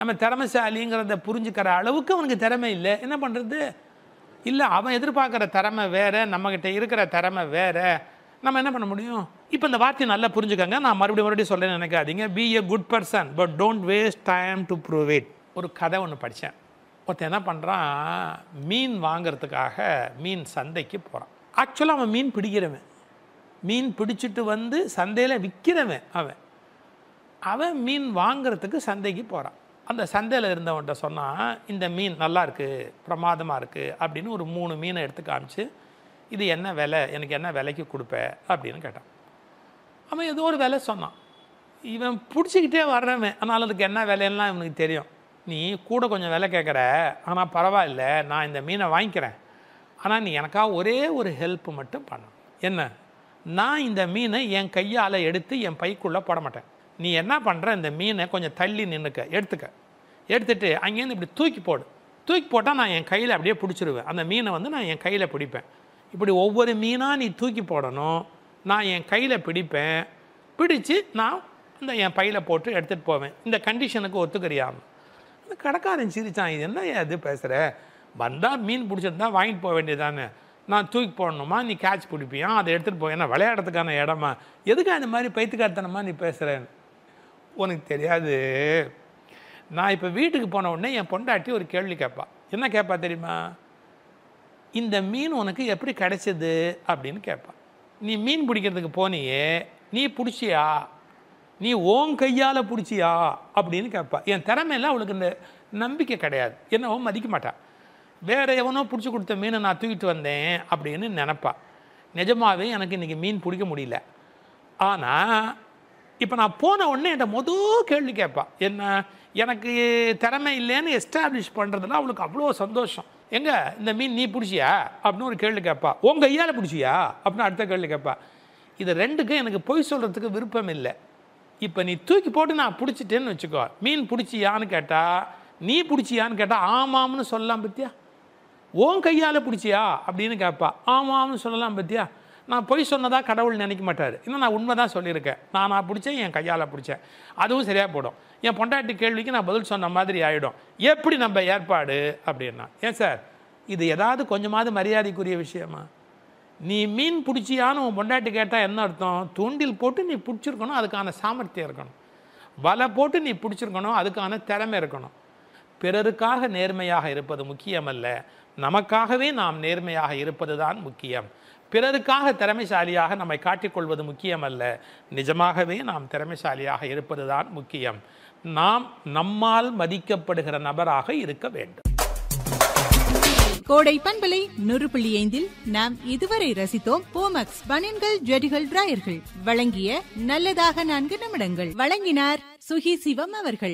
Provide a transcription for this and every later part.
நம்ம திறமைசாலிங்கிறத புரிஞ்சுக்கிற அளவுக்கு அவனுக்கு திறமை இல்லை என்ன பண்ணுறது இல்லை அவன் எதிர்பார்க்குற திறமை வேற நம்மக்கிட்ட இருக்கிற திறமை வேற நம்ம என்ன பண்ண முடியும் இப்போ இந்த வார்த்தையை நல்லா புரிஞ்சுக்கங்க நான் மறுபடியும் மறுபடியும் சொல்ல நினைக்காதீங்க be a good person but don't waste time to prove it ஒரு கதை ஒன்று படித்தேன் ஒருத்தன் என்ன பண்ணுறான் மீன் வாங்குறதுக்காக மீன் சந்தைக்கு போகிறான் ஆக்சுவலாக அவன் மீன் பிடிக்கிறவன் மீன் பிடிச்சிட்டு வந்து சந்தையில் விற்கிறவன் அவன் அவன் மீன் வாங்குறதுக்கு சந்தைக்கு போகிறான் அந்த சந்தையில் இருந்தவன்கிட்ட சொன்னான் இந்த மீன் நல்லா இருக்குது பிரமாதமாக இருக்குது அப்படின்னு ஒரு மூணு மீனை எடுத்து காமிச்சு இது என்ன விலை எனக்கு என்ன விலைக்கு கொடுப்ப அப்படின்னு கேட்டான் அவன் ஏதோ ஒரு விலை சொன்னான் இவன் பிடிச்சிக்கிட்டே வர்றவன் ஆனால் அதுக்கு என்ன விலையெல்லாம் இவனுக்கு தெரியும் நீ கூட கொஞ்சம் விலை கேட்குற ஆனால் பரவாயில்ல நான் இந்த மீனை வாங்கிக்கிறேன் ஆனால் நீ எனக்காக ஒரே ஒரு ஹெல்ப் மட்டும் பண்ண என்ன நான் இந்த மீனை என் கையால் எடுத்து என் பைக்குள்ளே போட மாட்டேன் நீ என்ன பண்ணுற இந்த மீனை கொஞ்சம் தள்ளி நின்றுக்க எடுத்துக்க எடுத்துட்டு அங்கேருந்து இப்படி தூக்கி போடு தூக்கி போட்டால் நான் என் கையில் அப்படியே பிடிச்சிருவேன் அந்த மீனை வந்து நான் என் கையில் பிடிப்பேன் இப்படி ஒவ்வொரு மீனாக நீ தூக்கி போடணும் நான் என் கையில் பிடிப்பேன் பிடிச்சு நான் இந்த என் பையில் போட்டு எடுத்துகிட்டு போவேன் இந்த கண்டிஷனுக்கு ஒத்துக்கிறியாம அந்த கடைக்காரன் சிரிச்சான் இது என்ன இது பேசுகிற வந்தால் மீன் பிடிச்சிருந்தா வாங்கிட்டு போக வேண்டியதானே நான் தூக்கி போடணுமா நீ கேட்ச் பிடிப்பியா அதை எடுத்துகிட்டு போய் என்ன விளையாடுறதுக்கான இடமா எதுக்கு அந்த மாதிரி பைத்துக்காரத்தனமா நீ பேசுகிறேன்னு உனக்கு தெரியாது நான் இப்போ வீட்டுக்கு போன உடனே என் பொண்டாட்டி ஒரு கேள்வி கேட்பா என்ன கேட்பா தெரியுமா இந்த மீன் உனக்கு எப்படி கிடைச்சது அப்படின்னு கேட்பா நீ மீன் பிடிக்கிறதுக்கு போனியே நீ பிடிச்சியா நீ ஓன் கையால் பிடிச்சியா அப்படின்னு கேட்பா என் திறமையில அவளுக்கு இந்த நம்பிக்கை கிடையாது என்னவோ மதிக்க மாட்டா வேற எவனோ பிடிச்சி கொடுத்த மீனை நான் தூக்கிட்டு வந்தேன் அப்படின்னு நினப்பா நிஜமாவே எனக்கு இன்றைக்கி மீன் பிடிக்க முடியல ஆனால் இப்போ நான் போன உடனே என்கிட்ட மொதல் கேள்வி கேட்பா என்ன எனக்கு திறமை இல்லைன்னு எஸ்டாப்ளிஷ் பண்ணுறதுல அவளுக்கு அவ்வளோ சந்தோஷம் எங்க இந்த மீன் நீ பிடிச்சியா அப்படின்னு ஒரு கேள்வி கேட்பா உன் கையால் பிடிச்சியா அப்படின்னு அடுத்த கேள்வி கேட்பா இது ரெண்டுக்கும் எனக்கு பொய் சொல்கிறதுக்கு விருப்பம் இல்லை இப்போ நீ தூக்கி போட்டு நான் பிடிச்சிட்டேன்னு வச்சுக்கோ மீன் பிடிச்சியான்னு கேட்டா நீ பிடிச்சியான்னு கேட்டால் ஆமாம்னு சொல்லலாம் பத்தியா உன் கையால் பிடிச்சியா அப்படின்னு கேட்பா ஆமாம்னு சொல்லலாம் பத்தியா நான் பொய் சொன்னதா கடவுள் நினைக்க மாட்டார் இன்னும் நான் உண்மை தான் சொல்லியிருக்கேன் நான் நான் பிடிச்சேன் என் கையால் பிடிச்சேன் அதுவும் சரியாக போடும் என் பொண்டாட்டி கேள்விக்கு நான் பதில் சொன்ன மாதிரி ஆகிடும் எப்படி நம்ம ஏற்பாடு அப்படின்னா ஏன் சார் இது ஏதாவது கொஞ்சமாவது மரியாதைக்குரிய விஷயமா நீ மீன் பிடிச்சியான்னு உன் பொண்டாட்டி கேட்டால் என்ன அர்த்தம் தூண்டில் போட்டு நீ பிடிச்சிருக்கணும் அதுக்கான சாமர்த்தியம் இருக்கணும் வலை போட்டு நீ பிடிச்சிருக்கணும் அதுக்கான திறமை இருக்கணும் பிறருக்காக நேர்மையாக இருப்பது முக்கியமல்ல நமக்காகவே நாம் நேர்மையாக இருப்பது தான் முக்கியம் பிறருக்காக திறமைசாலியாக நம்மை காட்டிக்கொள்வது முக்கியமல்ல நிஜமாகவே நாம் திறமைசாலியாக இருப்பது தான் முக்கியம் நாம் நம்மால் மதிக்கப்படுகிற நபராக இருக்க வேண்டும் கோடை பண்பலை நூறு புள்ளி ஐந்தில் நாம் இதுவரை ரசித்தோம் போமக்ஸ் பனியன்கள் ஜெடிகள் டிராயர்கள் வழங்கிய நல்லதாக நான்கு நிமிடங்கள் வழங்கினார் சுகி சிவம் அவர்கள்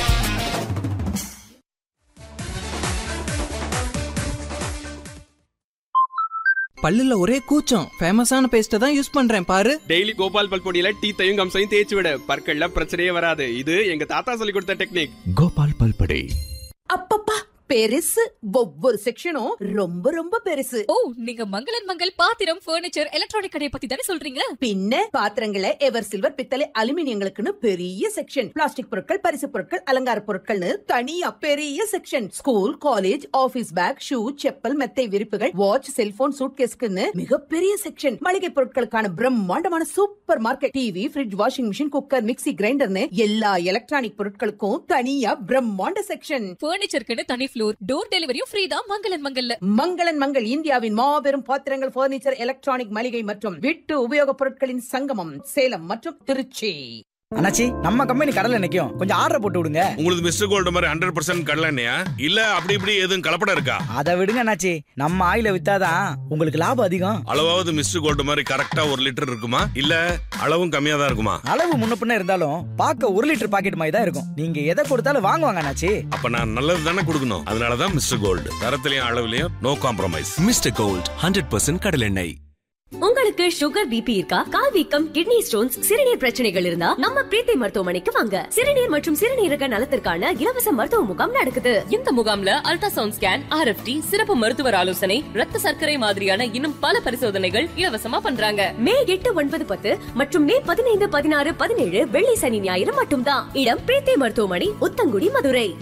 பல்லுல ஒரே கூச்சம் ஃபேமஸான பேஸ்ட தான் யூஸ் பண்றேன் பாரு டெய்லி கோபால் பல் பொடியில டீத்தையும் கம்சையும் தேய்ச்சி விட பற்கள்ல பிரச்சனையே வராது இது எங்க தாத்தா சொல்லி கொடுத்த டெக்னிக் கோபால் பல்படை அப்பப்பா பெருசு ஒவ்வொரு செக்ஷனும் ரொம்ப ரொம்ப பெருசு ஓ நீங்க மங்களன் மங்கள் பாத்திரம் பர்னிச்சர் எலக்ட்ரானிக் கடையை பத்தி தானே சொல்றீங்க பின்ன பாத்திரங்களை எவர் சில்வர் பித்தளை அலுமினியங்களுக்குன்னு பெரிய செக்ஷன் பிளாஸ்டிக் பொருட்கள் பரிசு பொருட்கள் அலங்கார பொருட்கள்னு தனியா பெரிய section school college office bag shoe chappal மெத்தை விரிப்புகள் வாட்ச் செல்போன் சூட்கேஸ்க்குன்னு மிகப்பெரிய செக்ஷன் மளிகை பொருட்களுக்கான பிரம்மாண்டமான supermarket TV fridge washing machine cooker mixie கிரைண்டர்னு எல்லா எலக்ட்ரானிக் பொருட்களுக்கும் தனியா பிரம்மாண்ட செக்ஷன் பர்னிச்சருக்குன்னு தனி ஃப்ளோர் டோர் டெலிவரியும் ஃப்ரீ தான் மங்களன் மங்கல்ல மங்களன் மங்கள் இந்தியாவின் மாபெரும் பாத்திரங்கள் பர்னிச்சர் எலக்ட்ரானிக் மளிகை மற்றும் வீட்டு உபயோகப் பொருட்களின் சங்கமம் சேலம் மற்றும் திருச்சி அண்ணாச்சி நம்ம கம்பெனி கடல்ல நிக்கும் கொஞ்சம் ஆர்டர் போட்டு விடுங்க உங்களுக்கு மிஸ்டர் கோல்டு மாதிரி ஹண்ட்ரட் பர்சன்ட் கடலண்ணையா இல்ல அப்படி இப்படி எதுவும் கலப்படம் இருக்கா அதை விடுங்க அண்ணாச்சி நம்ம ஆயில வித்தாதான் உங்களுக்கு லாபம் அதிகம் அளவாவது மிஸ்டர் கோல்டு மாதிரி கரெக்டா ஒரு லிட்டர் இருக்குமா இல்ல அளவும் கம்மியா தான் இருக்குமா அளவு முன்ன பின்ன இருந்தாலும் பார்க்க ஒரு லிட்டர் பாக்கெட் மாதிரி தான் இருக்கும் நீங்க எதை கொடுத்தாலும் வாங்குவாங்க அண்ணாச்சி அப்ப நான் நல்லது தானே கொடுக்கணும் அதனாலதான் மிஸ்டர் கோல்டு தரத்திலையும் அளவுலயும் no compromise mister gold hundred percent கடலெண்ணெய் உங்களுக்கு சுகர் பிபி இருக்கா கால் வீக்கம் கிட்னி ஸ்டோன்ஸ் சிறுநீர் பிரச்சனைகள் இருந்தா நம்ம பிரீத்தி மருத்துவமனைக்கு வாங்க சிறுநீர் மற்றும் சிறுநீரக நலத்திற்கான இலவச மருத்துவ முகாம் நடக்குது இந்த முகாம்ல அல்ட்ராசவுண்ட் ஸ்கேன் ஆர்எஃப்டி சிறப்பு மருத்துவர் ஆலோசனை ரத்த சர்க்கரை மாதிரியான இன்னும் பல பரிசோதனைகள் இலவசமா பண்றாங்க மே எட்டு ஒன்பது பத்து மற்றும் மே பதினைந்து பதினாறு பதினேழு வெள்ளி சனி ஞாயிறு மட்டும்தான் இடம் பிரீத்தி மருத்துவமனை உத்தங்குடி மதுரை